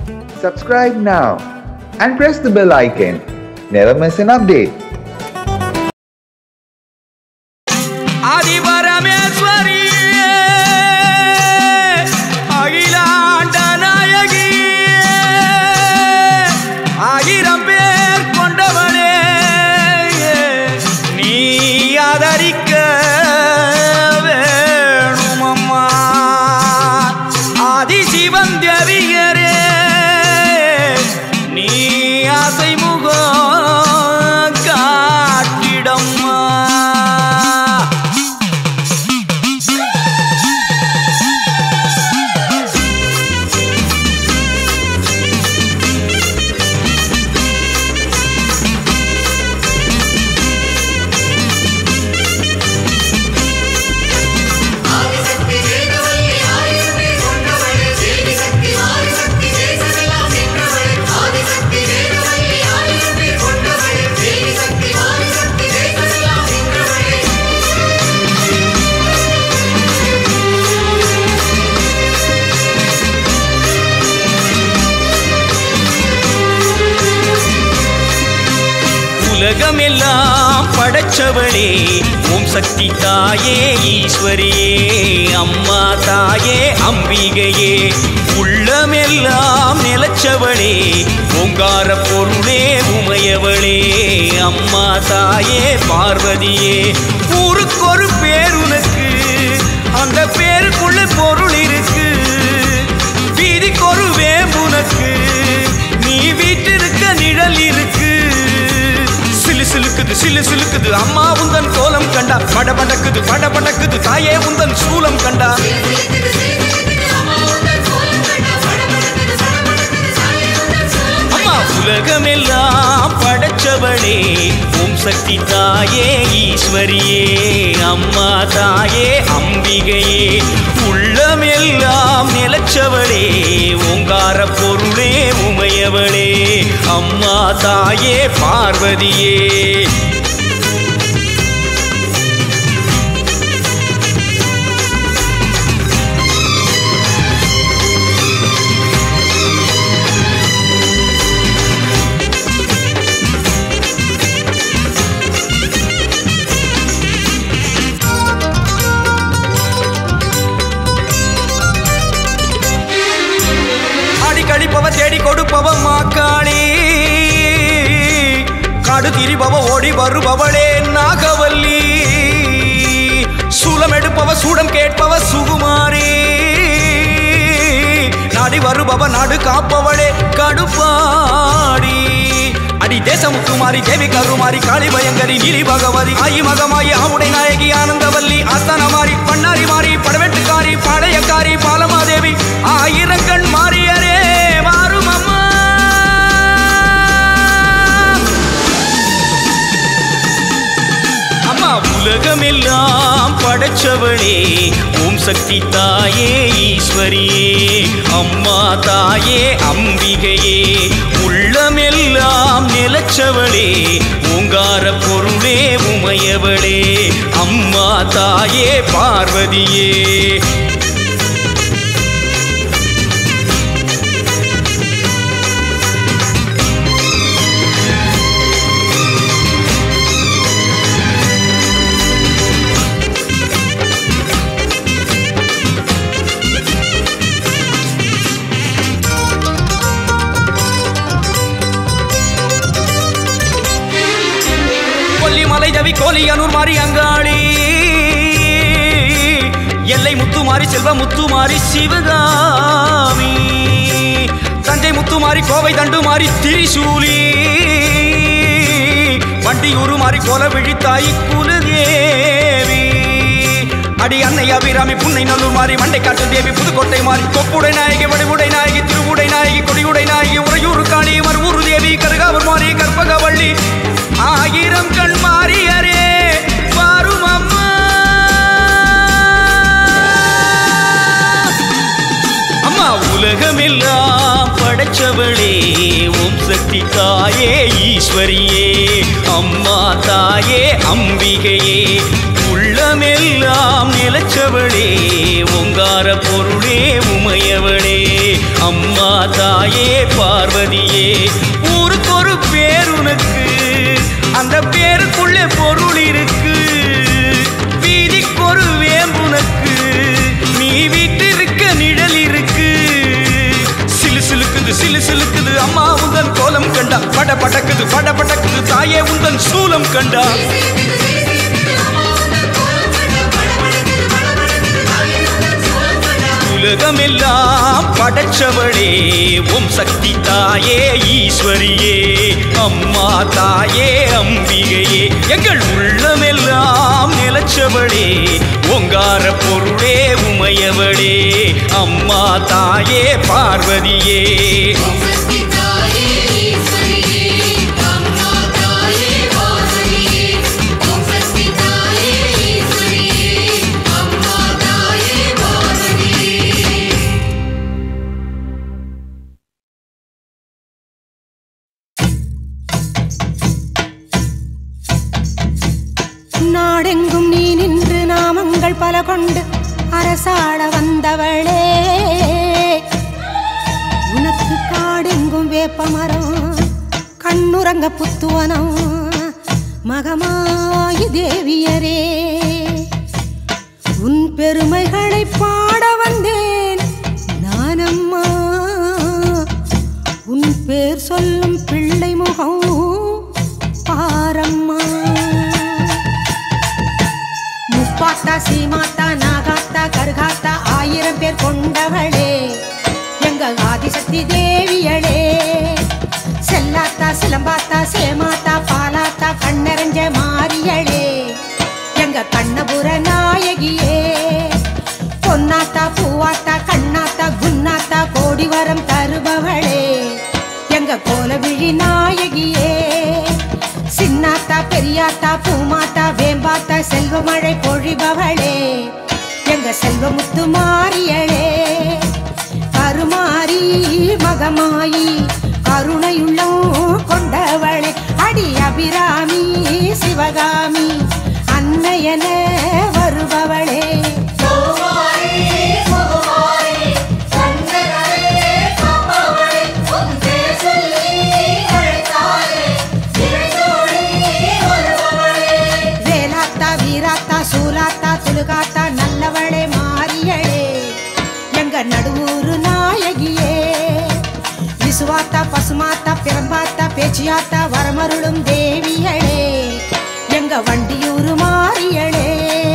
Subscribe now and press the bell icon. Never miss an update. ஆதிபரமேஸ்வரி அகிலாண்ட நாயகி ஆயிரம் பேர் கொண்டவளே நீ ஆதரிக்க வேணுமம்மா ஆதிசிவன் தேவியரே நீ ஆசை முகம் காட்டிடம்மா ஆதிசக்தி வேதவல்லி ஆயிரமே கொண்டவளே தேவி சக்தி ஆதிசக்தி தேசமெல்லாம் நின்றவளே ஆதிசக்தி வேதவல்லி ஆயிரமே கொண்டவளே தேவி சக்தி ஆதிசக்தி தேசமெல்லாம் நின்றவளே உலகமெல்லாம் படைச்சவளே ஓம் சக்தி தாயே ஈஸ்வரியே அம்மா தாயே அம்பிகையே உள்ளமெல்லாம் நிலச்சவளே ஓங்கார பொருளே உமையவளே அம்மா தாயே பார்வதியே ஊருக்கொரு பேர் உனக்கு அந்த பேருக்குள்ள பொருள் இருக்கு வீதிக்கொரு வேம்புனக்கு நீ வீட்டிருக்க நிழல் இருக்கு சிலு சிலுக்குது சிலு சிலுக்குது அம்மா உந்தன் கோலம் கண்டா பட படக்குது பட படக்குது தாயே உந்தன் சூலம் கண்டா சிலுக்குது சிலுக்குது அம்மா உந்தன் கோலம் கண்டா படபடக்குது படபடக்குது சாயே உந்தன் சோலம் அம்மா உலகமெல்லாம் படைச்சவளே ஓம் சக்தி தாயே ஈஸ்வரியே அம்மா தாயே அம்பிகையே உள்ளமெல்லாம் நிலச்சவளே ஓங்கார பொருளே உமையவளே அம்மா தாயே பார்வதியே ஆடி கழிப்பவ தேடி கொடுப்பவ மாக்காளி காடு திரிபவ ஓடி வருபவளே நாகவல்லி சூலம் எடுப்பவ சூடம் கேட்பவ சுகுமாரி நாடி வருபவ நாடு காப்பவளே கடுப்பாடி அடி தேசமுத்துமாரி தேவி கருமாரி காளி பயங்கரி நீலி பகவதி ஆயி மகமாயி ஆவுடை நாயகி ஆனந்தவல்லி அஸ்தானமாரி பண்ணாரி மாறி படவெட்டுக்காரி பாளையக்காரி பாலமாதேவி ஆயிரங்கண் மாறியரே மாறும் அம்மா அம்மா உலகமெல்லாம் படைச்சவளே ஓம் சக்தி தாயே ஈஸ்வரியே அம்மா தாயே அம்பிகையே உள்ளமெல்லாம் நிலச்சவளே ஓங்கார பொருளே உமையவளே அம்மா தாயே பார்வதியே கொல்லிமலை தவி கோலியனூர் மாறி அங்காளி எல்லை முத்துமாரி செல்வ முத்துமாரி சிவகாமி தஞ்சை முத்துமாரி கோவை தண்டுமாரி திரிசூலி வண்டியூரு மாறி கோல விழித்தாய் குலதேவி அடி அன்னை அபிராமி புன்னை நல்லூர் மாறி மண்டை காட்டு தேவி புதுக்கோட்டை மாறி கொப்புடை நாயகி வடிவுடை நாயகி திருவுடை நாயகி கொடியுடை நாயகி உறையூர் காளி மறுவூர் தேவி கருகாவூர் மாறி கற்பகவள்ளி ஆயிரம் கண் மாறியரே வாரும் அம்மா அம்மா உலகமெல்லாம் படைச்சவளே ஓம் சக்தி தாயே ஈஸ்வரியே அம்மா தாயே அம்பிகையே உள்ளமெல்லாம் நிலச்சவளே ஓங்கார பொருளே உமையவளே அம்மா தாயே பார்வதியே ஊருக்கு ஒரு பேர் உனக்கு அந்த பேருக்குள்ளே பொருள் இருக்கு வீதிக்கு ஒரு வேம்புனக்கு நீ வீட்டிருக்க நிழல் இருக்கு சிலு சிலுக்குது சிலு சிலுக்குது அம்மா உந்தன் கோலம் கண்டா பட படக்குது பட படக்குது தாயே உந்தன் சூலம் கண்டா உலகமெல்லாம் படைச்சவளே உம் சக்தி தாயே ஈஸ்வரியே அம்மா தாயே அம்பிகையே எங்கள் உள்ளமெல்லாம் நிலச்சவளே ஒங்கார பொருளே உமையவளே அம்மா தாயே பார்வதியே நாடெங்கும் நீ நின்று நாமங்கள் பல கொண்டு அரசாட வந்தவளே உனக்கு காடெங்கும் வேப்பமரம் கண்ணுறங்க புத்துவனம் மகமாயி தேவியரே உன் பெருமைகளை பாட வந்தேன் நானம்மா உன் பேர் சொல்லும் பிள்ளை முகம் பாரம்மா முப்பாத்தா சீமாத்தா நாகாத்தா கருகாத்தா ஆயிரம் பேர் கொண்டவளே எங்க ஆதிசக்தி தேவியளே செல்லாத்தா சிலம்பாத்தா சேமாத்தா பாலாத்தா கண்ணறிஞ்ச மாரியளே எங்க கண்ணபுர நாயகியே பொன்னாத்தா பூவாத்தா கண்ணாத்தா குன்னாத்தா கோடி வரம் தருபவளே எங்க கோலவிழி நாயகியே சின்னாத்தா பெரியாத்தா பூமாத்தா வேம்பாத்தா செல்வமழை பொழிபவளே எங்க செல்வமுத்து மாறியளே கருமாரி மகமாயி கருணையுள்ளம் கொண்டவளே அடி அபிராமி சிவகாமி அன்னையன வருபவளே வேலாத்தா வீராத்தா சூலாத்தா துலுகாத்தா நல்லவளே மாரியளே எங்க நடுவூரு நாயகியே விசுவாத்தா பசுமாத்தா பிரம்பாத்தா பேச்சியாத்தா வரமருளும் தேவியளே எங்க வண்டியூரு மாரியளே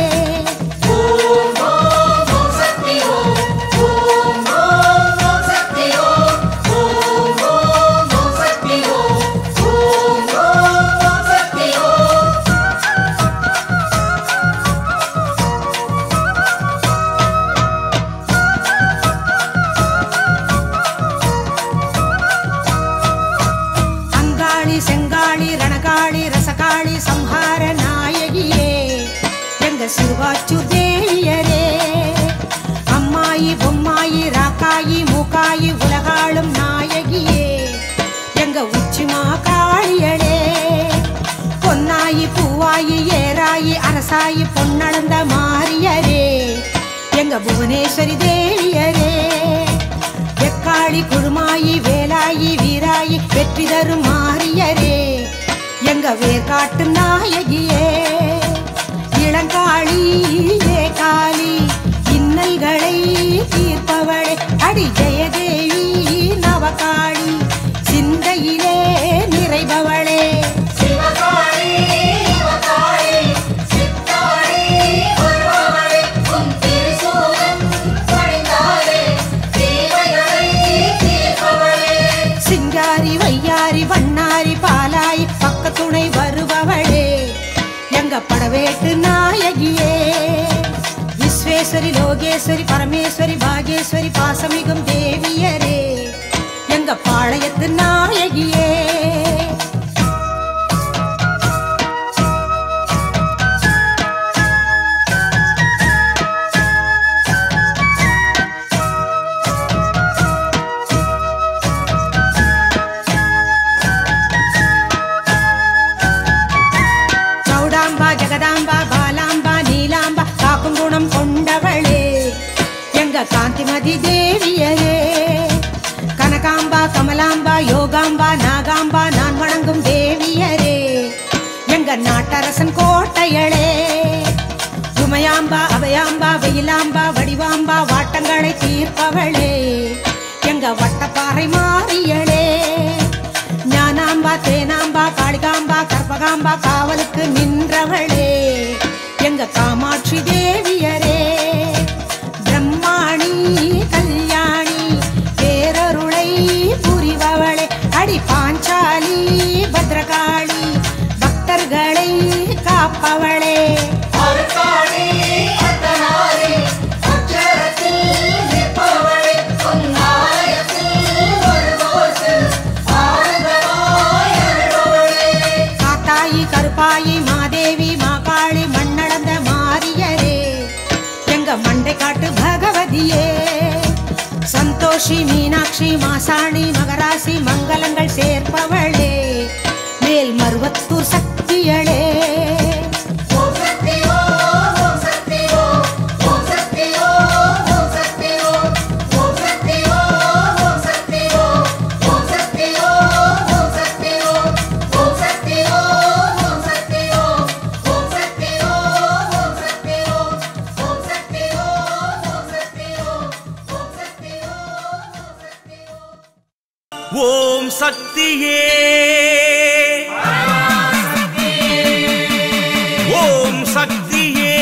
அங்காளி செங்காளி ரணகாளி ரசகாளி சம்ஹார நாயகியே எங்க சிறுவாச்சு தேவியரே அம்மாயி பொம்மாயி ராக்காயி மூக்காயி உலகாளும் நாயகியே எங்க உச்சிமா காளியளே பொன்னாயி பூவாயி ஏராயி அரசாயி பொன்னளந்த மாரியரே எங்க புவனேஸ்வரி தேவியரே எக்காளி குழுமாயி வேலாயி வீராயி வெற்றி தரும் மாரியரே எங்க வேர்காட்டு நாயகியே இளங்காளி ஏ காளி இன்னல்களை தீர்ப்பவளே அடி ஜெயதேவி நவகாளி சிந்தையிலே நிறைபவளே சிங்காரி வையாரி வண்ணாரி பாலாய் பக்கத்துணை வருபவளே எங்க படவேட்டு நாயகியே விஸ்வேஸ்வரி லோகேஸ்வரி பரமேஸ்வரி பாகேஸ்வரி பாசமிகும் தேவியரே எங்க பாளையத்து நாயகியே சௌடாம்பா ஜெகதாம்பா பாலாம்பா நீலாம்பா காக்கும் குணம் கொண்டவளே எங்க காந்திமதி தேவியரே துர்காம்பா நாகாம்பா நான் வணங்கும் தேவியரே எங்க நாட்டரசன் கோட்டையளே உமையாம்பா அவையாம்பா வெயிலாம்பா வடிவாம்பா வாட்டங்களை தீர்ப்பவளே எங்க வட்டப்பாறை மாறியளே ஞானாம்பா தேனாம்பா காளிகாம்பா கற்பகாம்பா காவலுக்கு நின்றவளே எங்க காமாட்சி தேவியரே பிரம்மாணி கல்யாணி பேரருளை புரிபவளே அடி பாஞ்சாலி பத்ரகாளி பக்தர்களை காப்பவளே காத்தாயி கருப்பாயி மாதேவி மாகாளி மண்ணளந்த மாரியரே எங்க மண்டை காட்டு பகவதியே சந்தோஷி மீனாட்சி மாசாணி மகராசி மங்களங்கள் சேர்ப்பவளே மேல் மருவத்தூர் சக்தியளே ஓம் சக்தியே ஓம் சக்தியே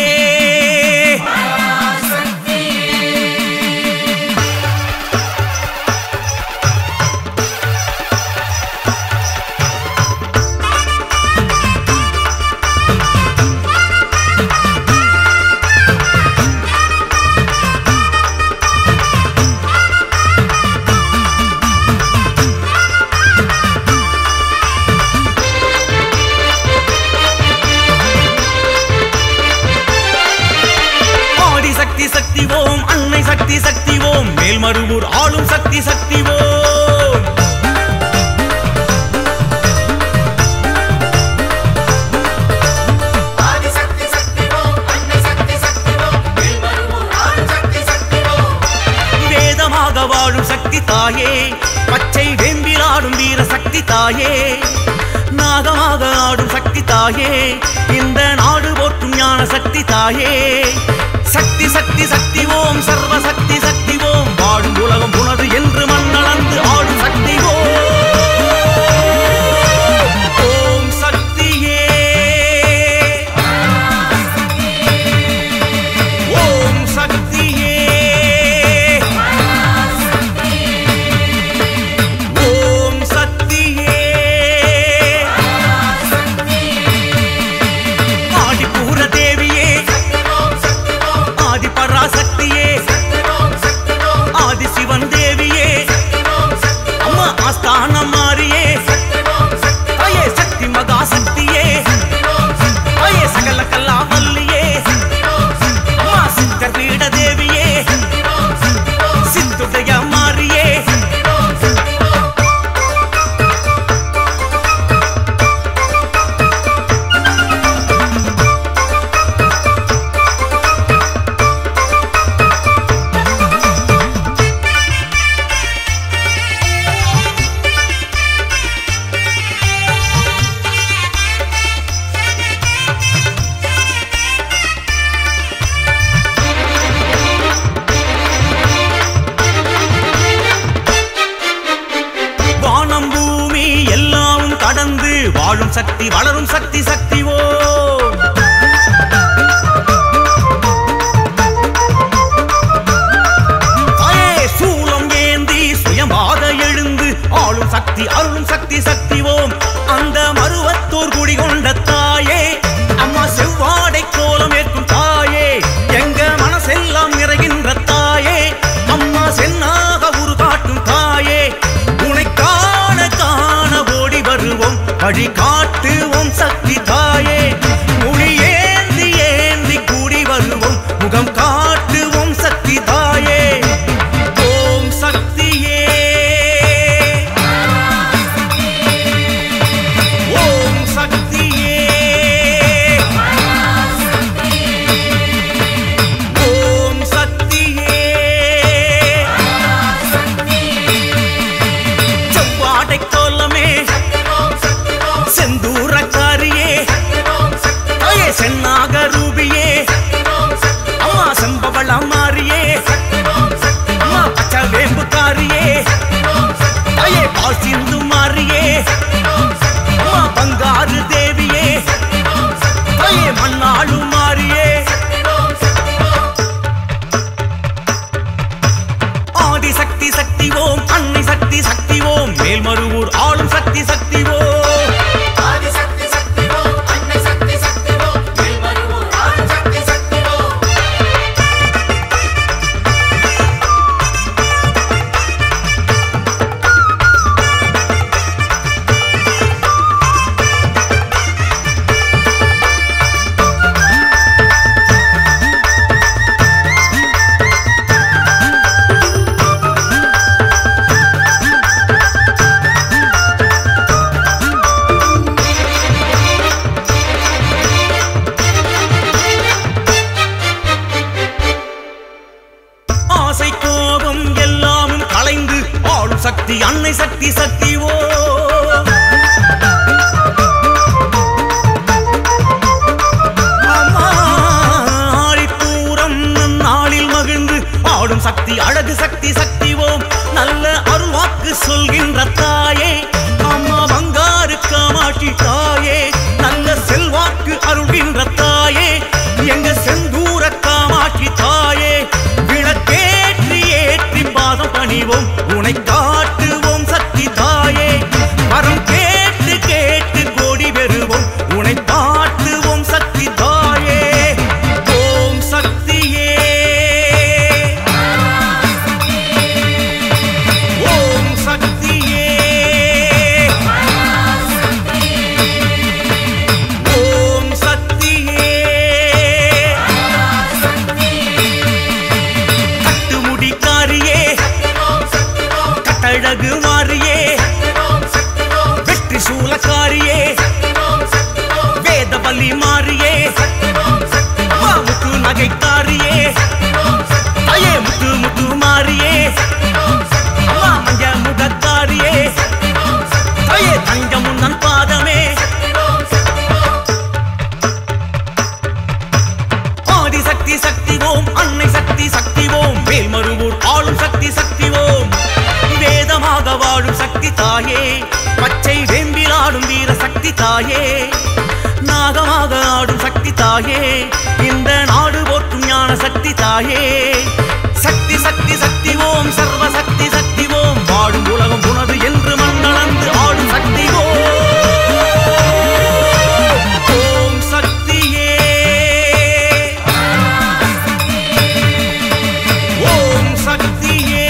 ஆடி சக்தி சக்தி ஓம் அன்னை சக்தி சக்தி ஓம் மேல்மருவூர் ஆளும் சக்தி சக்தி ஓம் வேதமாக வாழும் சக்தி தாயே பச்சை வெம்பிலாடும் வீர சக்தி தாயே நாகமாக ஆடும் சக்தி தாயே இந்த நாடு போற்றும் ஞான சக்தி தாயே சக்தி சக்தி சக்தி ஓம் சர்வ சக்தி சக்தி ஓம் வாழும் உலகம் உணது என்று மண்ணளந்து ஆடும் சக்தி ஓம் ஓம் சக்தியே ஓம் சக்தியே ஓம் சக்தியே ஆதிபூர தேவியே ஆதி பராசக்தியே ஆதி சிவன் தேவியே அம்மா ஆஸ்தானம் மாறியே தாயே சக்தி மகா சக்தியே தாயே சகல கல்லா மல்லியே அம்மா சித்தர் பீட தேவியே சித்துடைய மாறியே வானம் பூமி எல்லாம் கடந்து வாழும் சக்தி வளரும் சக்தி சக்தி ஓ சூலம் ஏந்தி சுயமாக எழுந்து ஆளும் சக்தி அருளும் சக்தி சக்தி ஓம் அந்த மருவத்தூர் குடி கொண்ட தாயே அம்மா செவ்வாடை கோலம் ஏற்கும் தாயே எங்க மனசெல்லாம் நிறைகின்ற தாயே அம்மா சென்னாக உரு காட்டும் தாயே உனை காண காண ஓடி வருவோம் வழி காட்டுவோம் சக்தி தாயே அன்னை சக்தி சக்தி ஓம் மேல்மருவூர் ஆளும் சக்தி சக்தி ஓம் ஆதிசக்தி சக்தி ஓம் அன்னை சக்தி சக்தி ஓம் மேல்மருவூர் ஆளும் சக்தி சக்தி ஓம் ஆசை கோபம் எல்லாமும் களைந்து ஆளும் சக்தி அன்னை சக்தி சக்தி ஓ ஆழிப்பூரம் நாளில் மகிழ்ந்து ஆடும் சக்தி அழகு சக்தி சக்தி ஓம் நல்ல அருள்வாக்கு சொல்கின்ற தாயே அம்மா பங்காரு காமாட்சி தாயே நல்ல செல்வாக்கு அருள்கின்ற தாயே எங்க செந்தூர காமாட்சி தாயே விளக்கேற்றி ஏற்றி பாதம் பணிவோம் உனை காட்டுவோம் சக்தி தாயே வரம் கேட்டு கேட்டு கோடி பெறுவோம் உனை காட்டுவோம் சக்தி தாயே ஓம் சக்தியே ஓம் சக்தியே ஓம் சக்தியே கட்டுமுடிக்காரியே கட்டழகு மாறியே வெற்றி சூலக்காரியே வேத பலி மாறியே முத்து நகைக்காரியே ஐயே முத்து முத்து மாறியே அம்மா மஞ்ச முகக்காரியே ஐயே தங்கம் முன்னன் பாதமே ஆதிசக்தி சக்தி ஓம் அன்னை சக்தி சக்தி ஓம் மேல்மருவூர் ஆளும் சக்தி சக்தி ஓம் வேதமாக வாழும் சக்தி தாயே பச்சை வேம்பில் ஆடும் வீர சக்தி தாயே நாகமாக ஆடும் சக்தி தாயே இந்த நாடு போற்றும் ஞான சக்தி தாயே சக்தி சக்தி சக்தி ஓம் சர்வ சக்தி சக்தி ஓம் வாழும் உலகம் உனது என்று மண்ணளந்து ஆடும் சக்தி ஓம் சக்தியே ஓம் சக்தியே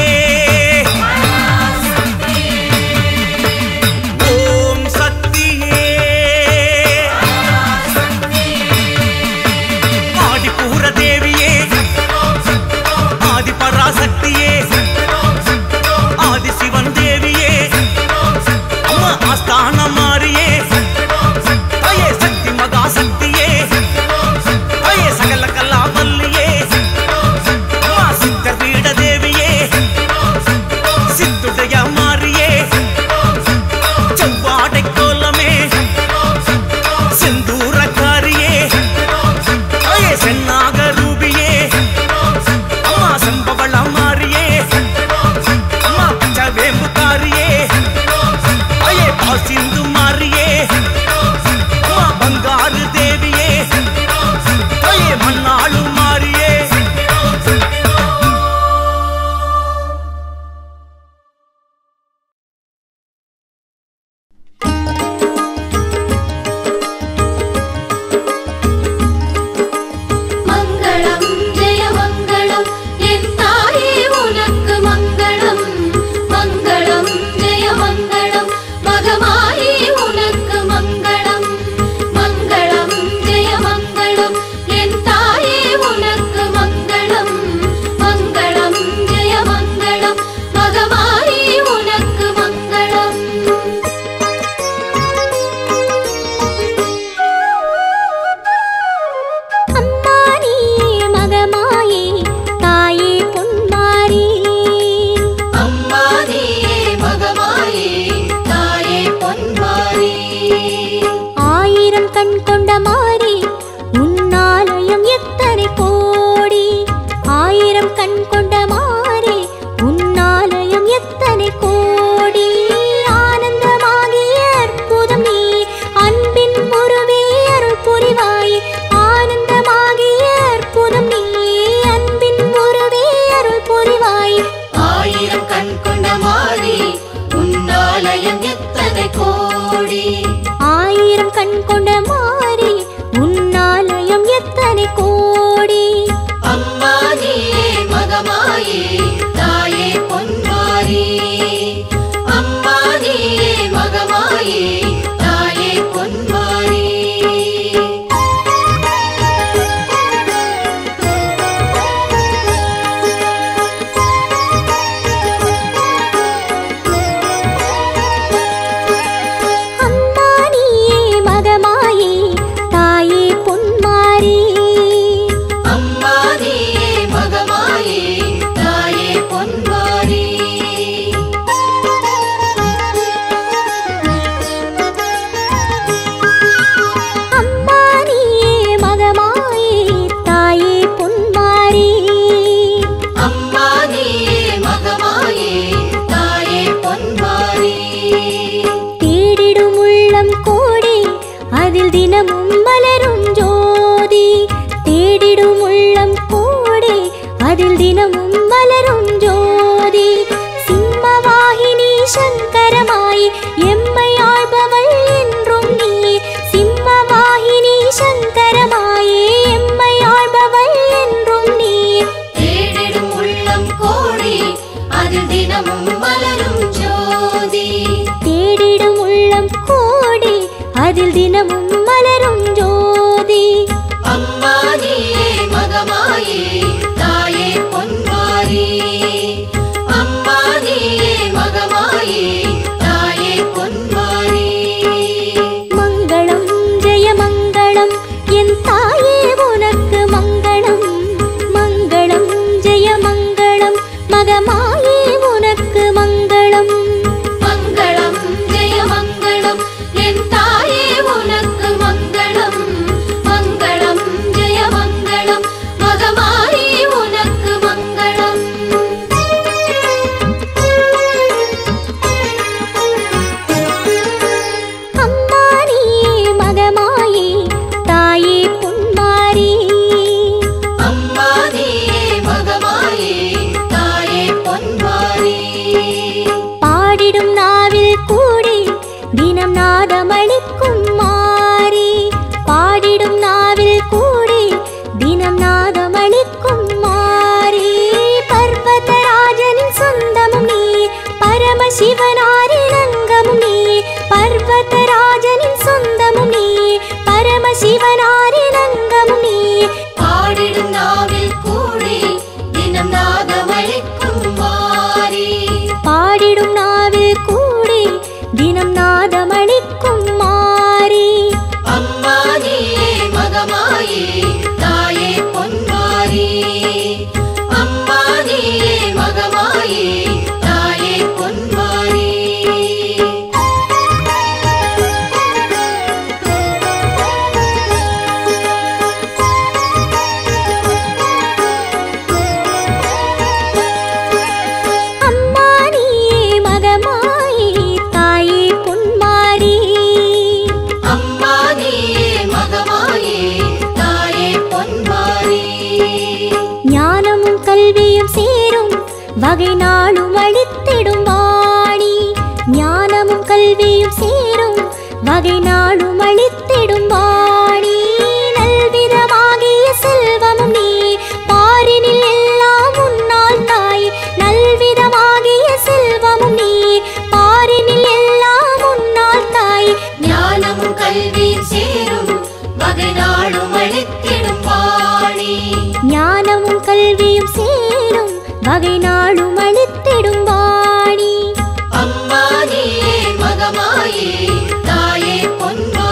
ஓம் சக்தியே ஆதிபூர தேவியே ஆதி பராசக்தியே ஆதி சிவன் தேவியே அம்மா ஆஸ்தானம் மாறியே அயே சக்தி மகா சக்தியே அயே சகல கல்லா மல்லியே அம்மா சித்த பீட தேவியே சித்துடைய மாறியே செவ்வாடை கோலமே செந்தூரக்காரியே அயே சென்னாக ரூபியே அம்மா செம்பவளம் மாறியே அம்மா பச்சை வேம்புக்காரியே அயே பால் சிந்து மாறியே அம்மா பங்காரு தேவியே அயே மண்ணாளும் பொன்மாரி உன்னாலயம் எத்தனை கோடி ஆயிரம் கண் கொண்ட மாறி உன்னாலயம் எத்தனை கோடி அம்மா நீயே மகமாயே தாயே பொன்மாரி அம்மா நீயே மகமாயே தாயே பொன்மாரி அம்மா நீயே மகமாயே தாயே பொன்மாரி அம்மா நீயே மகமாயே தாயே பொன்மாரி அம்மா நீயே மகமாயே தாயே பொன்மாரி அம்மா நீயே மகமாயே தாயே பொன்மாரி தேடிடும் உள்ளம் கோடி அதில் தினமும் மலரும் ஜோதி தேடிடும் உள்ளம் கோடி அதில் தினமும் மலரும் ஜோதி சிம்மவாகினி சங்கரமாய் எம்மை ஆள்பவள் என்றும் நீ சிம்மவாகினி சங்கரமாயே எம்மை ஆள்பவள் என்றும் நீ தேடிடும் உள்ளம் கோடி அதில் தினமும் மலரும் ஜோதி தேடிடும் உள்ளம் கோடி அதில் தினமும் மலரும் ஜோதி அம்மா நீயே மகமாயே தாயே பொன்மாரி அம்மா நீயே மகமாயே தாயே பொன்மாரி மங்களம் ஜெய மங்களம் என் தாயே உனக்கு மங்களம் மங்களம் ஜெய மங்களம் மகமாயே உனக்கு மங்களம் மங்களம் ஜெய மங்களம் என் தாயே உனக்கு மங்களம் மங்களம் ஜெய மங்களம் மகமாயி உனக்கு மங்களம் அம்மா நீயே மகமாயே தாயே பொன்மாரி அம்மா நீயே மகமாயே தாயே பொன்மாரி பாடிடும் நாவில் கூடி தினம் நாதமளிக்கும் மாறி பாடிடும் நாவில் கூடி தினம் நாதமளிக்கும் மாறி பர்வதராஜனின் சொந்தமும் நீ பரமசிவனாரின் அங்கமும் நீ பர்வதராஜனின் சொந்தமும் நீ பரமசிவனாரின் அங்கமும் நீ பாடிடும் நாவில் கூடி தினம் நாதமளிக்கும் மாறி பாடிடும் நாவில் கூடி தினம் நாதமளிக்கும் மாறி அம்மா நீயே மகமாயே தாயே பொன்மாரி அம்மா நீயே மகமாயே தாயே பொன்மாரி அம்மா நீயே மகமாயே தாயே பொன்மாரி அம்மா நீயே மகமாயே தாயே பொன்மாரி ஞானமும் கல்வியும் சேரும் வகை நாளும் அளித்திடும் வாணி ஞானமும் கல்வியும் சேரும் வகை நாளும் அளித்திடும் வாணி நல்விதமாகிய செல்வமும் நீ பாரினில் எல்லாம் உன்னால் தாய் நல்விதமாகிய செல்வமும் நீ பாரினில் எல்லாம் உன்னால் தாய் ஞானமும் கல்வியும் சேரும் வகை நாளும் அளித்திடும் வாணி ஞானமும் கல்வியும் சேரும் வகை நாளும் அளித்திடும் வாணி அம்மா நீயே மகமாயே தாயே பொன்மாரி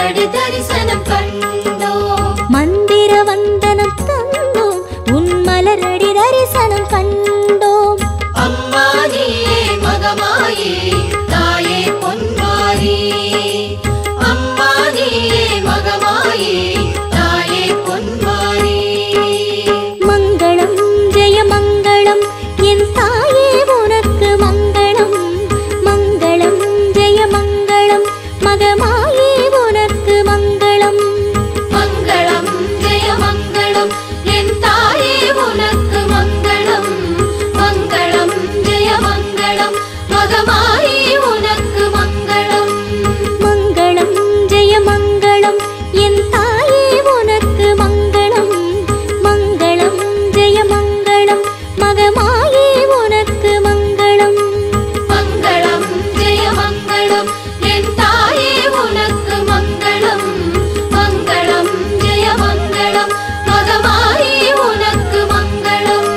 மலரடி தரிசனம் கண்டோம் மந்திர வந்தனம் தந்தோம் உன் மலரடி தரிசனம் கண்டோம் அம்மா நீயே மகமாயே தாயே பொன்மாரி அம்மா நீயே மகமாயே தாயே பொன்மாரி மங்களம் ஜெய மங்களம் என் தாயே உனக்கு மங்களம் மங்களம் ஜெய மங்களம் மகமாயே உனக்கு மங்களம் மங்களம் ஜெய மங்களம் என் தாயே உனக்கு மங்களம் மங்களம் ஜெய மங்களம் மகமாயே உனக்கு மங்களம் மங்களம் ஜெய மங்களம் என் தாயே உனக்கு மங்களம் மங்களம் ஜெய மங்களம் மகமாயே உனக்கு மங்களம் மங்களம் ஜெய மங்களம் என் தாயே உனக்கு மங்களம் மங்களம் ஜெய மங்களம் மகமாயே உனக்கு மங்களம்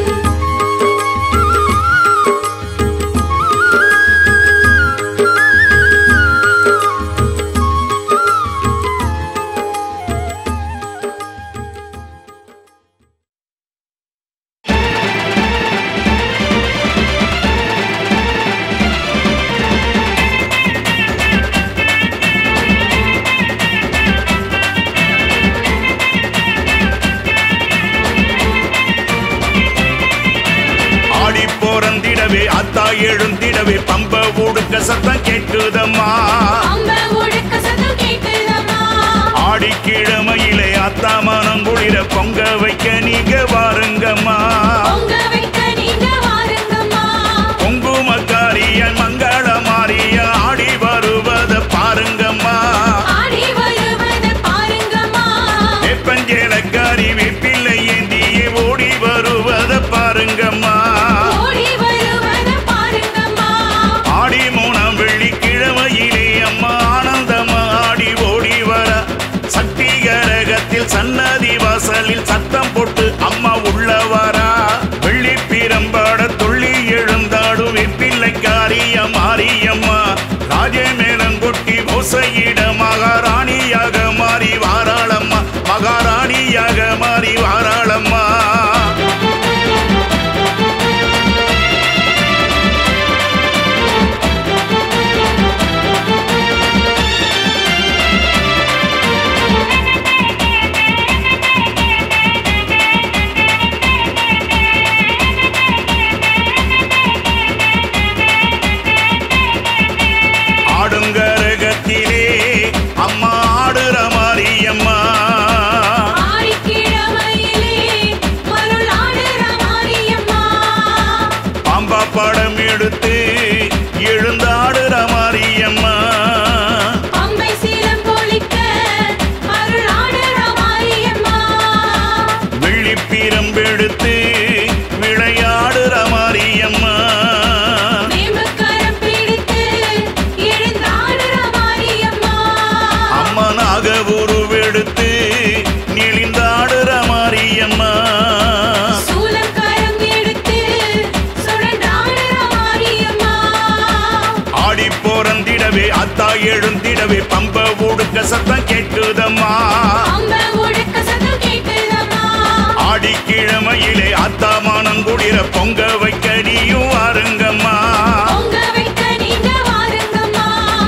ஆடி போறந்திடவே அத்தா எழுந்திடவே பம்ப உடுக்க சத்தம் கேட்டுதம்மா அம்ப ஒழுக்க சத்தம் கேட்குதம்மா ஆடி கிழமையிலே அத்தா மனம் குளிர பொங்க வைக்க நீங்க வாருங்கம்மா பொங்க வைக்க நீங்க வாருங்கம்மா குங்குமக்காரிய மங்கள மாறிய ஆடி வருவத பாருங்கம்மா ஆடி வருவத பாருங்கம்மா எப்பஞ்சேலக்காரி வெப்பிள்ளை ஏந்தியே ஓடி வருவத பாருங்கம்மா ஓடி வருவத பாருங்கம்மா ஆடி மூணாம் வெள்ளிக்கிழமையிலே அம்மா ஆனந்தமா ஆடி ஓடி வர சக்தி கரகத்தில் சன்னதி வாசலில் சத்தம் போட்டு அம்மா உள்ள வரா வெள்ளி பிரம்பாட துள்ளி எழுந்தாடும் வெப்பிள்ளைக்காரிய மாரியம்மா ராஜமேலங்கொட்டி ஓசையிட மகாராணியாக மாறி வாராளம்மா மகாராணியாக மாறி வாராளம்மா ஆடுங்கரகத்திலே அம்மா ஆடுற மாரியம்மா ஆடிக்கிழமையிலே மருள் ஆடுற மாரியம்மா பாம்பா படம் எடுத்து எழுந்தாடுற மாரியம்மா அம்பை சீலம் பொழிக்க அருள் ஆடுற மாரியம்மா வெள்ளிப்பிரம்பெடுத்து விளையாடுற மாரியம்மா வேம்புக்கரம் பிடித்து எழுந்தாடுற மாரியம்மா அம்மனாக உருவெடுத்து நெளிந்தாடுற மாரியம்மா சூலம் கரம் எடுத்து சுழன்றாடுற மாரியம்மா ஆடி போறந்திடவே அத்தா எழுந்திடவே பம்ப உடுக்க சத்தம் கேட்டுதம்மா அம்ப ஒழுக்க சத்தம் கேட்குதம்மா ஆடிக்கிழமையிலே அத்தா மானங்குளிர பொங்க வைக்க நீயும் வாருங்கம்மா பொங்க வைக்க நீங்க வாருங்கம்மா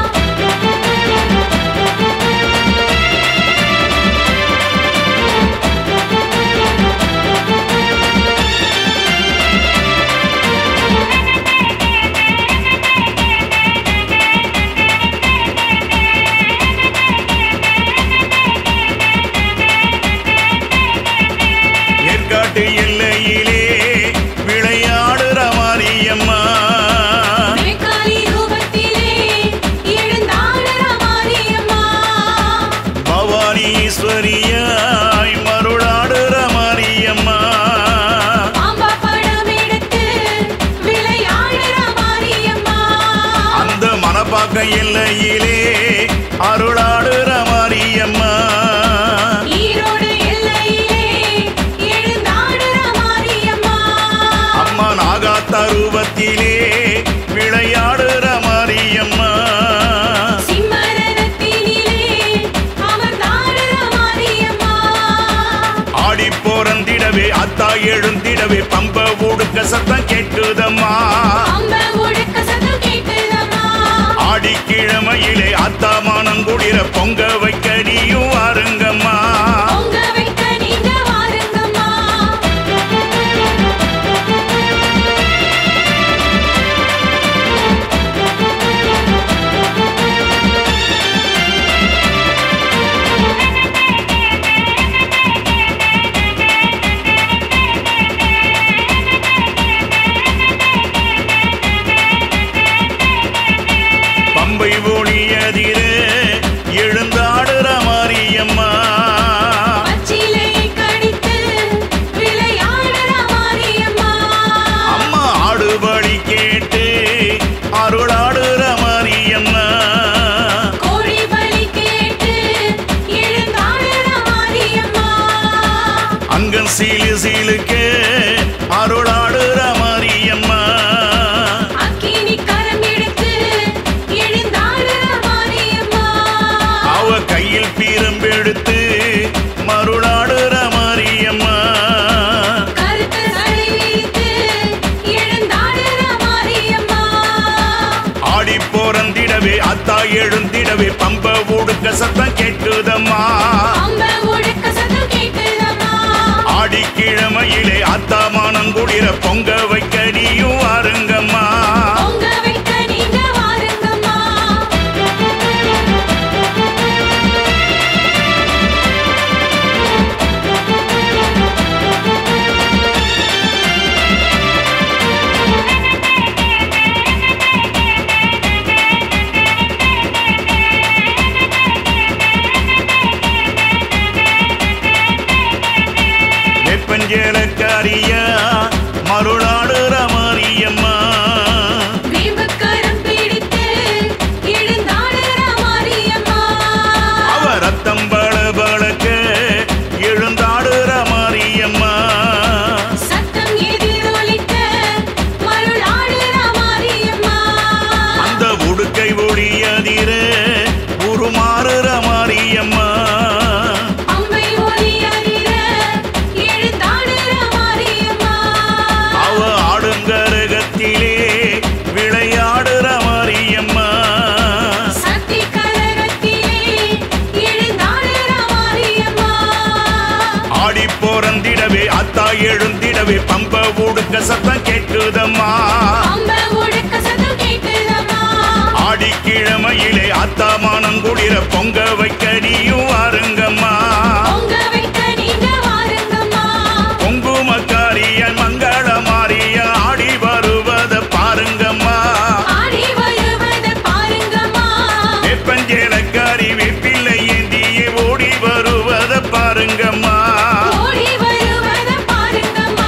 ஏற்காட்டு எல்லையிலே விளையாடுற மாரியம்மா மேற்காலி ரூபத்திலே எழுந்தாடுற மாரியம்மா பவானி ஈஸ்வரியாய் மருளாடுற மாரியம்மா பாம்பா படம் எடுத்து விளையாடுற மாரியம்மா அந்த மனப்பாக்க எல்லையிலே அருளாடுற மாரியம்மா ஈரோடு எல்லையிலே எழுந்தாடுற மாரியம்மா அம்மா நாகா தருவத்திலே விளையாடுற மாரியம்மா சிம்மரத்தினிலே எழுந்திடவே பம்ப ஒடுக்க சத்தம் கேட்குதம்மா அம்ப ஒடுக்க சத்தம் கேட்குதம்மா ஆடிக்கிழமையிலே அத்தாமானங்குடிர பொங்க வைக்க நீயும் வாருங்கம்மா பொங்க வைக்க நீங்க வாருங்கம்மா பம்பை ஒளியதிர எழுந்தாடுற மாரியம்மா பச்சிலை கடித்து விளையாடுற மாரியம்மா அம்மா ஆடுபடி கேட்டு அருளாடுற மாரியம்மா கோழி பலி கேட்டு எழுந்தாடுற மாரியம்மா அங்கம் சீலு சீலுக்கு அருளாடுற மாரியம்மா அக்கினி கரம் எடுத்து எழுந்தாடுற மாரியம்மா அவ கையில் பீரம்பெடுத்து மருளாடுற மாரியம்மா கருத்த சடை விரித்து எழுந்தாடுற மாரியம்மா ஆடி போறந்திடவே அத்தா எழுந்திடவே பம்ப ஒடுக்க சத்தம் கேட்குதம்மா அம்ப ஒடுக்க சத்தம் கேட்குதம்மா ஆடிக்கிழமையிலே அத்தாமானங்குடிர பொங்க வைக்க நீயும் வாருங்கம்மா பொங்க வைக்க நீங்க வாருங்கம்மா வெப்பஞ்சேலக்காரியா மருளாடுற மாரியம்மா வேம்புக்கரம் பிடித்து எழுந்தாடுற மாரியம்மா அவ ரத்தம் பளபளக்க எழுந்தாடுற மாரியம்மா சத்தம் எதிரொலிக்க மருளாடுற மாரியம்மா அந்த உடுக்கை ஒளியதிர உருமாறுற மாரியம்மா அம்பை ஒலி அறிற எழுந்தாடுற மாரியம்மா அவ ஆடுங்கரகத்திலே விளையாடுற மாரியம்மா சக்தி கலகத்திலே எழுந்தாடுற மாரியம்மா ஆடி போறந்திடவே அத்தா எழுந்திடவே பம்ப உடுக்க சத்தம் கேட்குதம்மா அம்ப ஒடுக்க சத்தம் கேட்குதம்மா ஆடிக்கிழமையிலே அத்தாமானங்குடிர பொங்க வைக்க நீயும் வாருங்கம்மா பொங்க வைக்க நீங்க வாருங்கம்மா குங்குமக்காரியன் மங்கள மாறிய ஆடி வருவத பாருங்கம்மா ஆடி வருவத பாருங்கம்மா வெப்பஞ்சேலக்காரி வெப்பிள்ளை ஏந்தியே ஓடி வருவத பாருங்கம்மா ஓடி வருவத பாருங்கம்மா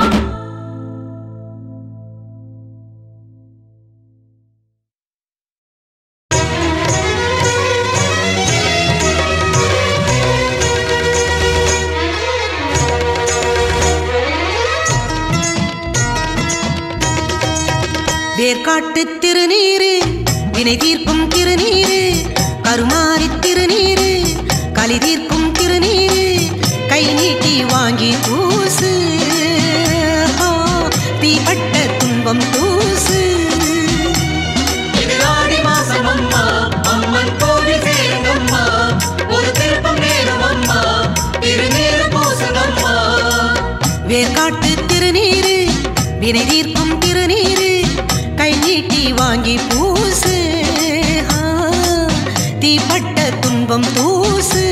வேர்க்காட்டு திருநீரு வினை தீர்க்கும் திருநீரு கருமாரி திருநீரு களி தீர்க்கும் திருநீரு கை நீட்டி வாங்கி பூசு ஆ, தீப்பட்ட துன்பம் தூசு இது ஆடி மாசம் அம்மா அம்மன் கோவில் சேருங்கம்மா ஒரு திருப்பம் நேரும் அம்மா திருநீரு பூசுங்கம்மா வேர்க்காட்டு திருநீரு வினை தீர்க்கும் திருநீரு கை நீட்டி வாங்கி பூசு ஆ, தீப்பட்ட துன்பம் தூசு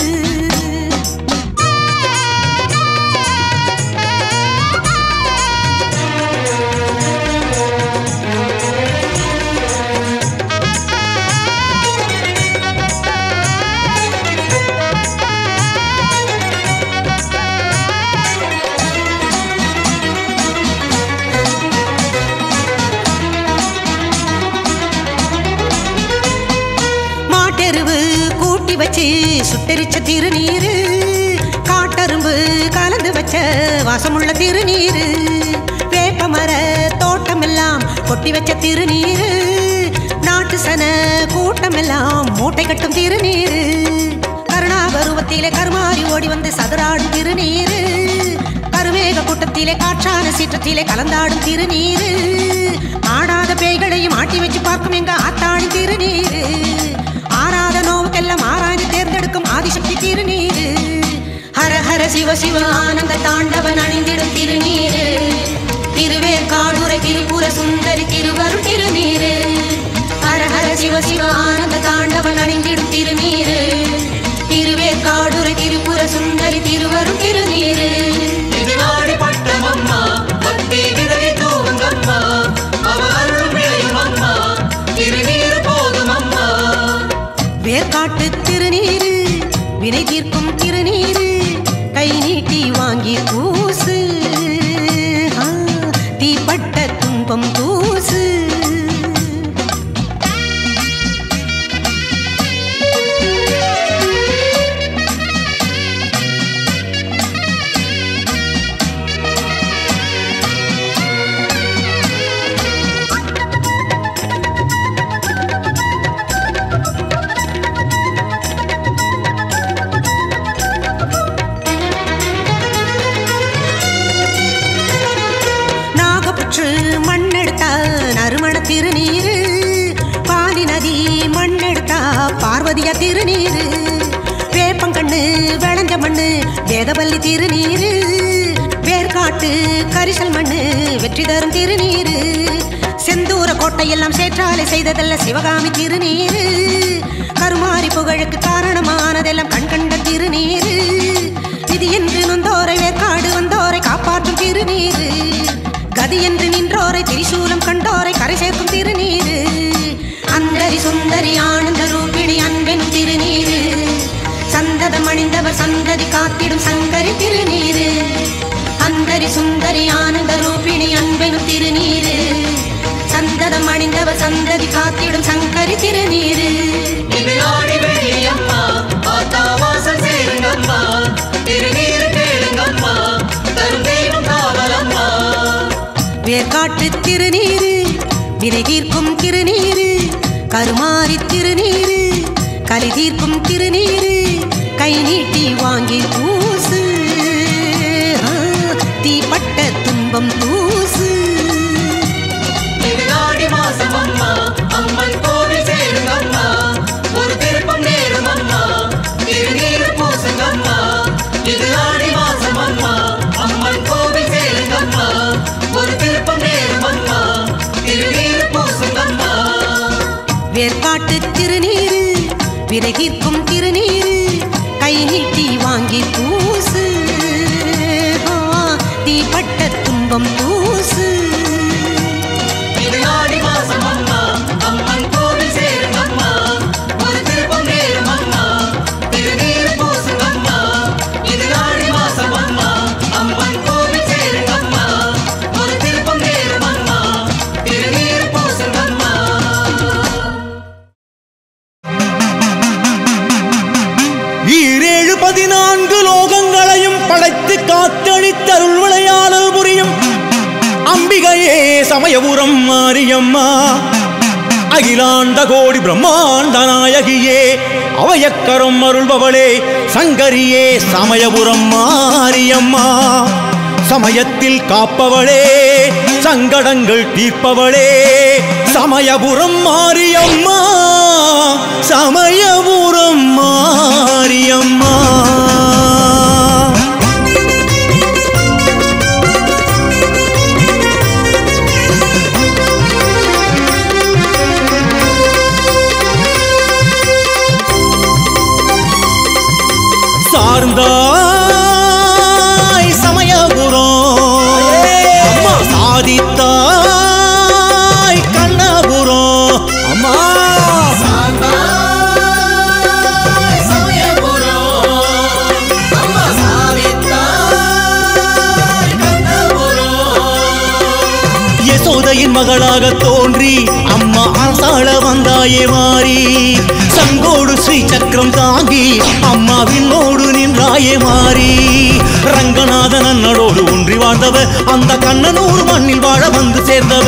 மாட்டெருவு கூட்டி வச்சு சுட்டெரிச்ச திருநீரு காட்டரும்பு கலந்து வச்ச வாசமுள்ள திருநீரு வேப்பமர தோட்டமெல்லாம் கொட்டி வச்ச திருநீரு நாட்டு சன கூட்டமெல்லாம் மூட்டை கட்டும் திருநீரு கருணாபருவத்திலே கருமாறி ஓடி வந்து சதுராடும் திருநீரு கருமேக கூட்ட முற்றத்திலே காற்றான சீற்றத்திலே கலந்தாடும் திருநீரு ஆடாத பேய்களையும் ஆட்டி வச்சு பார்க்கும் எங்க ஆத்தாடி திருநீரு ஆறாத நோவுக்கெல்லாம் ஆராய்ந்து தேர்ந்தெடுக்கும் ஆதிசக்தி திருநீரு ஹர ஹர சிவ சிவ ஆனந்த தாண்டவன் அணிந்திடும் திருநீரு திருவேற்காடுரை திரிபுர சுந்தரி திருவருள் திருநீரு ஹர ஹர சிவ சிவ ஆனந்த தாண்டவன் அணிந்திடும் திருநீரு திருவேற்காடுரை திரிபுர சுந்தரி திருவருள் திருநீரு இது நாடி பட்டம் அம்மா பக்தி விதை தூவுங்கம்மா அவ அருள் விளையும் அம்மா திருநீர் போதும் அம்மா வேர்க்காட்டு திருநீரு வினை தீர்க்கும் திருநீரு கை நீட்டி வாங்கி பூசு ஆ, தீப்பட்ட துன்பம் தூசு நாகப்புற்று மண்ணெடுத்தா நறுமண திருநீரு பாலி நதி மண்ணெடுத்தா பார்வதியா திருநீரு வேப்பங்கண்ணு விளைஞ்ச மண்ணு வேதவல்லி திருநீரு வேர்காட்டு கரிசல் மண்ணு வெற்றி தரும் திருநீரு செந்தூர கோட்டையெல்லாம் சேற்றாலை செய்ததல்ல சிவகாமி திருநீரு கருமாரி புகழுக்கு காரணமானதெல்லாம் கண் கண்ட திருநீரு விதி என்று நொந்தோரை வேற்காடு வந்தோரை காப்பாற்றும் திருநீரு கதி என்று நின்றோரை திரிசூலம் கண்டோரை கரை சேர்க்கும் திருநீரு அந்தரி சுந்தரி ஆனந்த ரூபிணி அன்பெனும் திருநீரு சந்ததம் அணிந்தவர் சந்ததி காத்திடும் சங்கரி திருநீரு அந்தரி சுந்தரி ஆனந்த ரூபிணி அன்பெனும் திருநீரு சந்ததம் அணிந்தவர் சந்ததி காத்திடும் சங்கரி திருநீரு இது நாடி வெளியம்மா ஆத்தா வாசல் சேருங்கம்மா திருநீர் கேளுங்கம்மா தரும் தெய்வம் காவலம்மா வேர்காட்டு திருநீரு வினை தீர்க்கும் திருநீரு கருமாரி திருநீரு கலி தீர்க்கும் திருநீரு கை நீட்டி வாங்கி பூசு ஆ, தீப்பட்ட துன்பம் தூசு இது நாடி மாசம் அம்மா அம்மன் கோவில் சேருங்கம்மா ஒரு திருப்பம் நேரும் அம்மா திருநீர் பூசுங்கம்மா இது நாடி மாசம் அம்மா அம்மன் கோவில் சேருங்கம்மா ஒரு திருப்பம் நேரும் அம்மா திருநீர் பூசுங்கம்மா வேர்காட்டு திருநீரு வினை தீர்க்கும் திருநீரு கை நீட்டி வாங்கி பூசு ஆ, தீப்பட்ட துன்பம் தூசு இது நாடி மாசம் அம்மா அம்மன் கோவில் சேருங்கம்மா ஒரு திருப்பம் நேரும் அம்மா திருநீர் பூசுங்கம்மா இது நாடி மாசம் அம்மா அம்மன் கோவில் சேருங்கம்மா ஒரு திருப்பம் நேரும் அம்மா திருநீர் பூசுங்கம்மா ஈரேழு பதினான்கு லோகங்களையும் படைத்து காத்தளித்தருள் விளையாடல் புரியும் அம்பிகையே சமயபுரம் மாரியம்மா அகிலாண்ட கோடி பிரம்மாண்ட நாயகியே அவயக்கரம் அருள்பவளே சங்கரியே சமயபுரம் மாரியம்மா சமயத்தில் காப்பவளே சங்கடங்கள் தீர்ப்பவளே சமயபுரம் மாரியம்மா சமயபுரம் மாரியம்மா சார்ந்தாய் சமயபுரம் அம்மா சாதித்தாய் கண்ணபுரம் அம்மா யசோதையின் மகளாக தோன்றி அம்மா அரசாள வந்தாயே மாறி சங்கோடு ஸ்ரீ சக்கரம் தாங்கி அம்மாவினோடு நின்றாயே மாறி ரங்கநாதன் அண்ணனோடு ஒன்றி வாழ்ந்தவ அந்த கண்ணனூர் மண்ணில் வாழ வந்து சேர்ந்தவ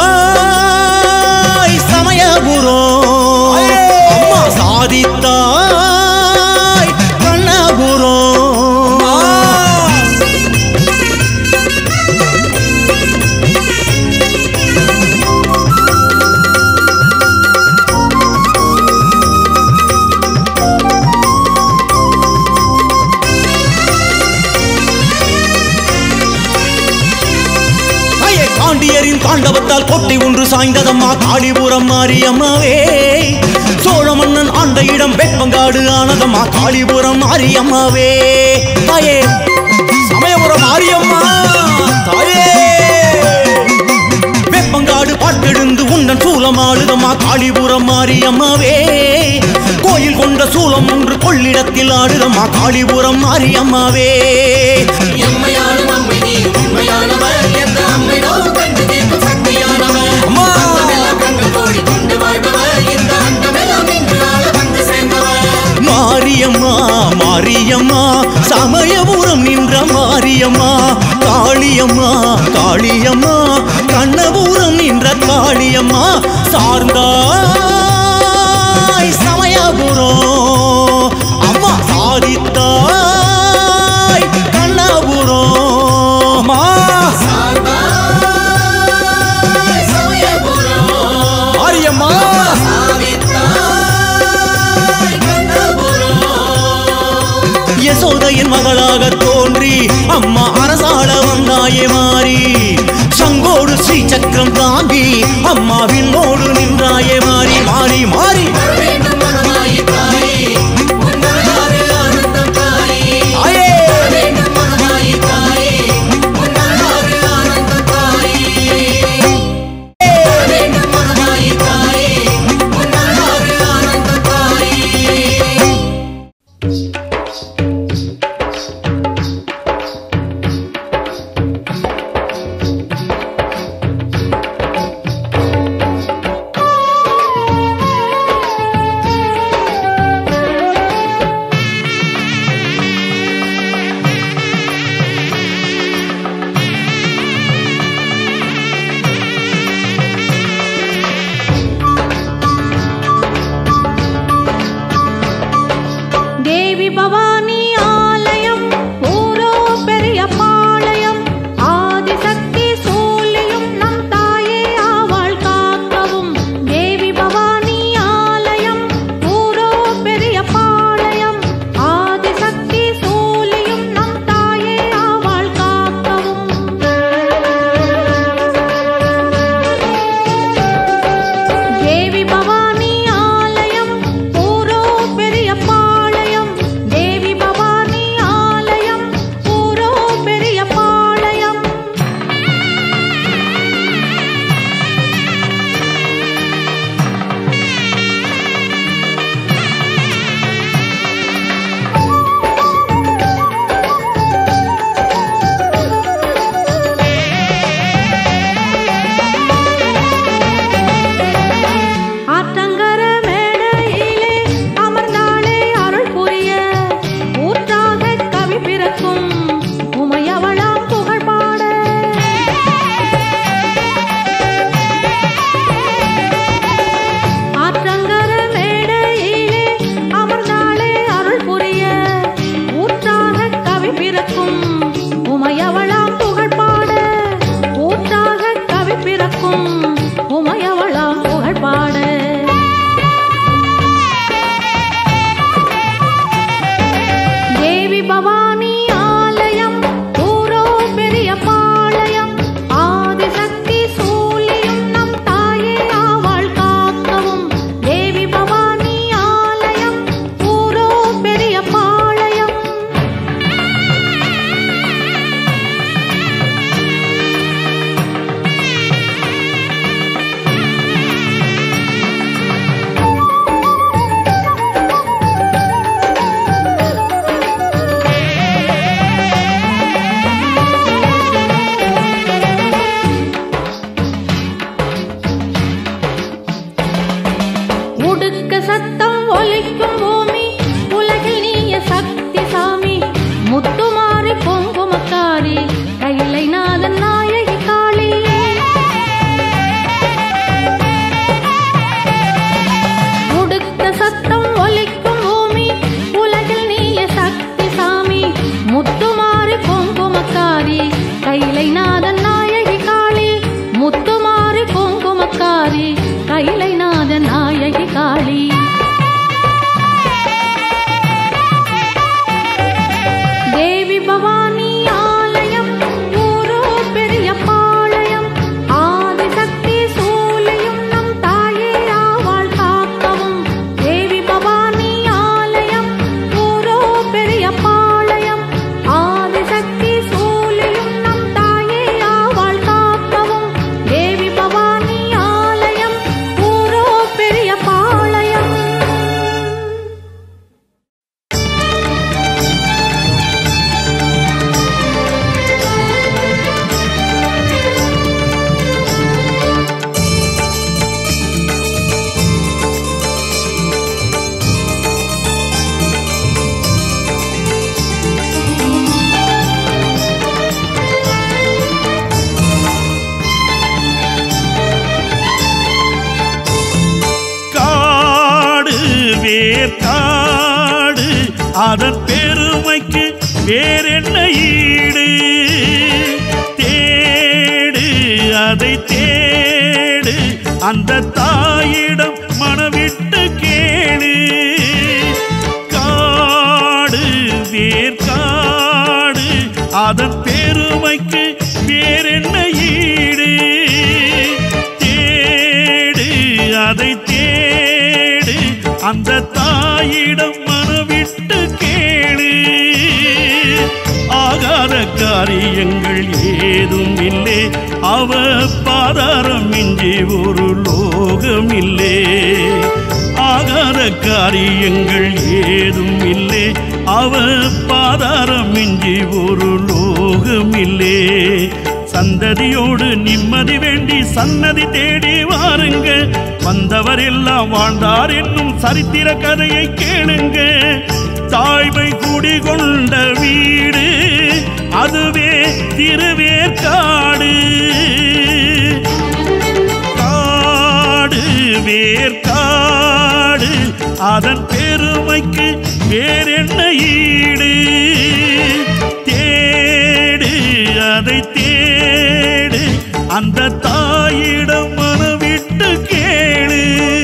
சார்ந்தாய் சமயபுரம் அம்மா சாதித்தாய் சாய்ந்ததம்மா காளிபுரம் மாரியம்மாவே சோழ மன்னன் ஆண்ட இடம் வெப்பங்காடு ஆனதம்மா காளிபுரம் மாரியம்மாவே தாயே சமயபுரம் மாரியம்மா தாயே வெப்பங்காடு பாட்டெழுந்து உண்டன் சூலம் ஆடுதம்மா காளிபுரம் மாரியம்மாவே கோயில் கொண்ட சூலம் ஒன்று கொள்ளிடத்தில் ஆடுதம்மா காளிபுரம் மாரியம்மாவே எம்மையாளும் அம்மை நீ உண்மையானவர் எந்த அம்மை நோவு கண்டு தீர்க்கும் சக்தியானவர் அம்மா! அண்டமெல்லாம் கண்கள் கோடி கொண்டு வாழ்பவர் இந்த அண்டமெல்லாம் இன்று ஆள வந்து சேர்ந்தவர் மாரியம்மா மாரியம்மா சமயபுரம் நின்ற மாரியம்மா காளியம்மா காளியம்மா கண்ணபுரம் நின்ற காளியம்மா சார்ந்தாய் சமயபுரம் அம்மா சாதித்தாய் கண்ணபுரம் அம்மா சார்பாய் சமயபுரம் மாரியம்மா சாதித்தாய் கண்டபுரம் யசோதையின் மகளாக தோன்றி அம்மா அரசாள வந்தாயே மாறி சங்கோடு ஸ்ரீ சக்கரம் தாங்கி அம்மாவினோடு நின்றாயே மாறி மாறி மாறி வேண்டும் மனமாயி தாயே உன் வரலாறு ஆனந்தம் தாயே ஆயே வேண்டும் மனமாயி தாயே உன் வரலாறு ஆனந்தம் தாயே வேண்டும் மனமாயி தாயே உன் வரலாறு ஆனந்தம் தாயே தேவி பவானி ஆலயம் ஊரோ பெரிய பாளையம் ஆதிசக்தி சூழியும் நம் தாயே ஆவாள் காக்கவும் தேவி பவானி ஆலயம் ஊரோ பெரிய பாளையம் ஆதிசக்தி சூழியும் நம் தாயே ஆவாள் காக்கவும் தேவி பவானி ஆலயம் ஊரோ பெரிய பாளையம் தேவி பவானி ஆலயம் ஊரோ பெரிய பாளையம் ஆற்றங்கர மேடையிலே அமர்ந்தாளே அருள் புரிய ஊற்றாக கவி பிறக்கும் உமையவளாம் புகழ் பாட ஆற்றங்கர மேடையிலே அமர்ந்தாளே அருள் புரிய ஊற்றாக கவி பிறக்கும் உமையவளாம் புகழ் பாட ஊற்றாக கவி பிறக்கும் உமையவளாம் புகழ் பாட தேவி பவானி ஆலயம் ஊரோ பெரிய பாளையம் ஆதிசக்தி சூழியும் நம் தாயே ஆவாள் காக்கவும் தேவி பவானி ஆலயம் ஊரோ பெரிய பாளையம் உடுக்க சத்தம் ஒலிக்கும் பூமி உலகில் நீய சக்தி சாமி முத்துமாரி பொங்குமக்காரி கைலை நாதன் நாயகி காளி உடுக்க சத்தம் ஒலிக்கும் பூமி உலகில் நீய சக்தி சாமி முத்துமாரி பொங்குமக்காரி கைலை நாதன் நாயகி காளி முத்துமாரி பொங்குமக்காரி கைலை நாதன் நாயகி காளி தேவி பவானி ஆலயம் ஊரோ பெரிய பாளையம் ஆதிசக்தி சூழியும் அதன் பெருமைக்கு வேறென்ன ஈடு தேடு அதை தேடு அந்த தாயிடம் மனவிட்டு கேளு காடு வேர்காடு அதன் பெருமைக்கு வேறென்ன ஈடு தேடு அதை தேடு அந்த தாயிடம் மனவிட்டு கேளு ஆகாத காரியங்கள் ஏதும் இல்லை அவ பாதாரம் இன்றி ஒரு லோகம் இல்லை ஆகாத காரியங்கள் ஏதும் இல்லை அவ பாதாரம் இன்றி ஒரு லோகம் இல்லை சந்ததியோடு நிம்மதி வேண்டி சன்னதி தேடி வாருங்க வந்தவர் எல்லாம் வாழ்ந்தார் என்னும் சரித்திர கதையை கேளுங்க தாய்மை குடிகொண்ட வீடு அதுவே திருவேற்காடு காடு வேர்க்காடு அதன் பெருமைக்கு வேறென்ன ஈடு தேடு அதை தேடு அந்த தாயிடம் மனவிட்டு கேளு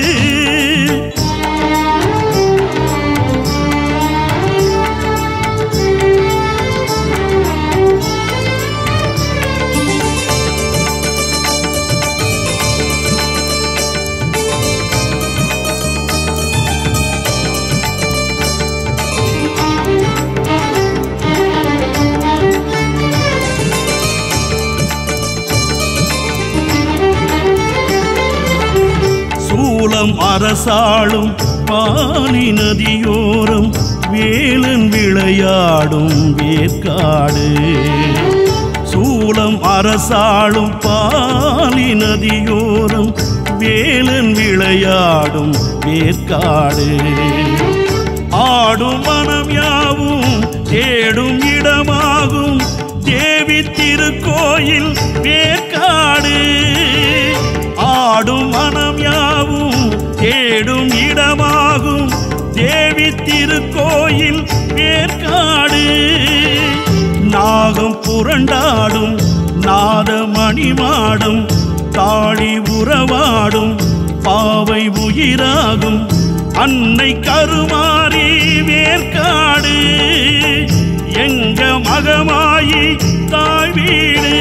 சூலம் அரசாளும் பாலி நதியோரம் வேலன் விளையாடும் வேற்காடு சூலம் அரசாளும் பாலி நதியோரம் வேலன் விளையாடும் வேற்காடு ஆடும் மனம் யாவும் தேடும் இடமாகும் தேவி திருக்கோயில் வேற்காடு ஆடும் மனம் யாவும் தேடும் இடமாகும் தேவி திருக்கோயில் வேற்காடு நாகம் புரண்டாடும் நாதமணி மாடும் தாழி உறவாடும் பாவை உயிராகும் அன்னை கருமாறி வேற்காடு எங்க மகமாயி தாய் வீடு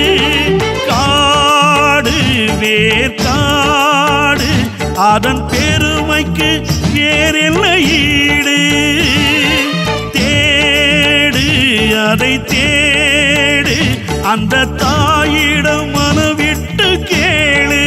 காடு வேற்காடு அதன் பெருமைக்கு வேறென்ன ஈடு தேடு அதை தேடு அந்த தாயிடம் மனவிட்டு கேளு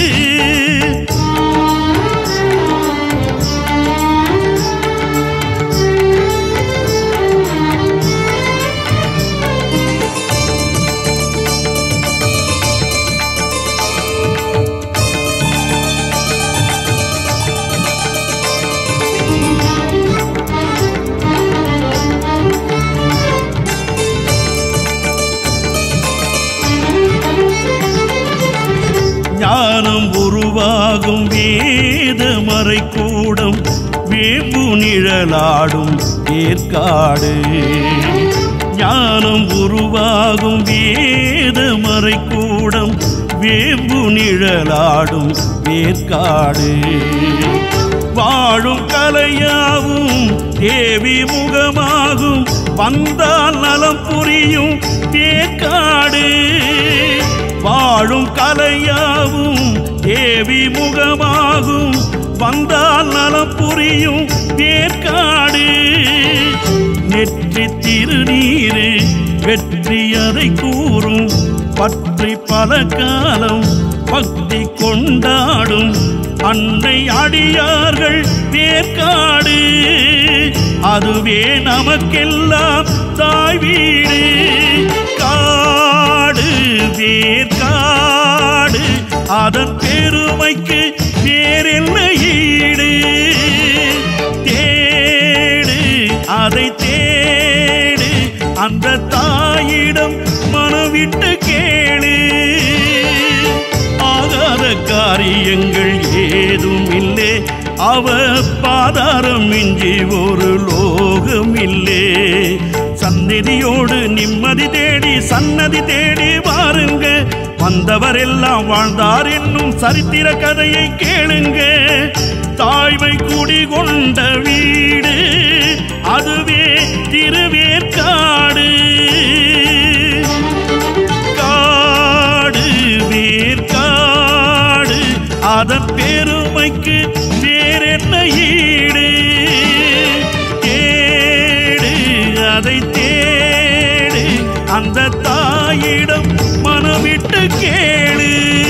ஞானம் உருவாகும் வேத மறைக்கூடம் வேம்பு நிழலாடும் ஏற்காடு ஞானம் உருவாகும் வேத மறைக்கூடம் வேம்பு நிழலாடும் வேற்காடு வாழும் கலையாவும் தேவி முகமாகும் வந்தால் நலம் புரியும் வேற்காடு வாழும் கலையாவும் தேவி முகமாகும் வந்தால் நலம் புரியும் வேற்காடு நெற்றி திருநீரு வெற்றி அதை கூறும் பற்றி பல காலம் பக்தி கொண்டாடும் அன்னை அடியார்கள் வேற்காடு அதுவே நமக்கெல்லாம் தாய் வீடு காடு வேற்காடு அதன் பெருமைக்கு வேறென்ன ஈடு தேடு அதை தேடு அந்த தாயிடம் மனவிட்டு கேளு ஆகாத காரியங்கள் ஏதும் இல்லை அவ பாதாரம் இன்றி ஒரு லோகம் இல்லே சந்நிதியோடு நிம்மதி தேடி சன்னதி தேடி வாருங்க வந்தவரெல்லாம் வாழ்ந்தார் என்னும் சரித்திர கதையை கேளுங்க தாய்மை குடி கொண்ட வீடு அதுவே திருவேற்காடு காடு வேர்க்காடு அதன் பெருமைக்கு வேறென்ன ஈடு தேடு அதை தேடு அந்த தாயிடம் மனமிட்டு கேளு